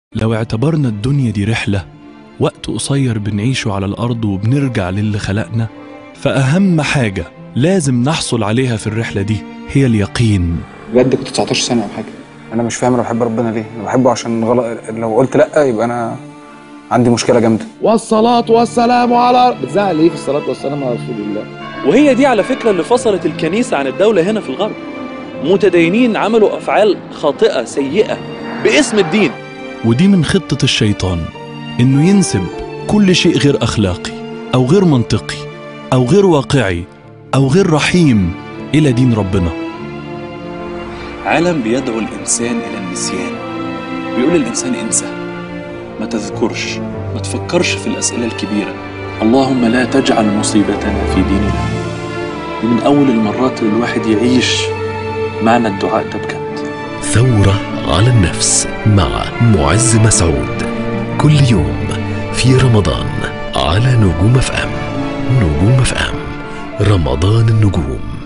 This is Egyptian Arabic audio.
لو اعتبرنا الدنيا دي رحلة وقت قصير بنعيشه على الأرض وبنرجع للي خلقنا فأهم حاجة لازم نحصل عليها في الرحلة دي هي اليقين بجد كنت 19 سنه او حاجه انا مش فاهم انا بحب ربنا ليه انا بحبه عشان غلط لو قلت لا يبقى انا عندي مشكله جامده والصلاة والسلام على بتزعل ايه في الصلاة والسلام على رسول الله وهي دي على فكرة اللي فصلت الكنيسة عن الدولة هنا في الغرب متدينين عملوا أفعال خاطئة سيئة باسم الدين ودي من خطة الشيطان إنه ينسب كل شيء غير أخلاقي أو غير منطقي أو غير واقعي أو غير رحيم إلى دين ربنا عالم بيدعو الإنسان إلى النسيان بيقول الإنسان انسى ما تذكرش ما تفكرش في الأسئلة الكبيرة اللهم لا تجعل مصيبتنا في ديننا دي من أول المرات اللي الواحد يعيش معنى الدعاء ده بجد ثورة على النفس مع معز مسعود كل يوم في رمضان على نجوم اف ام نجوم اف ام رمضان النجوم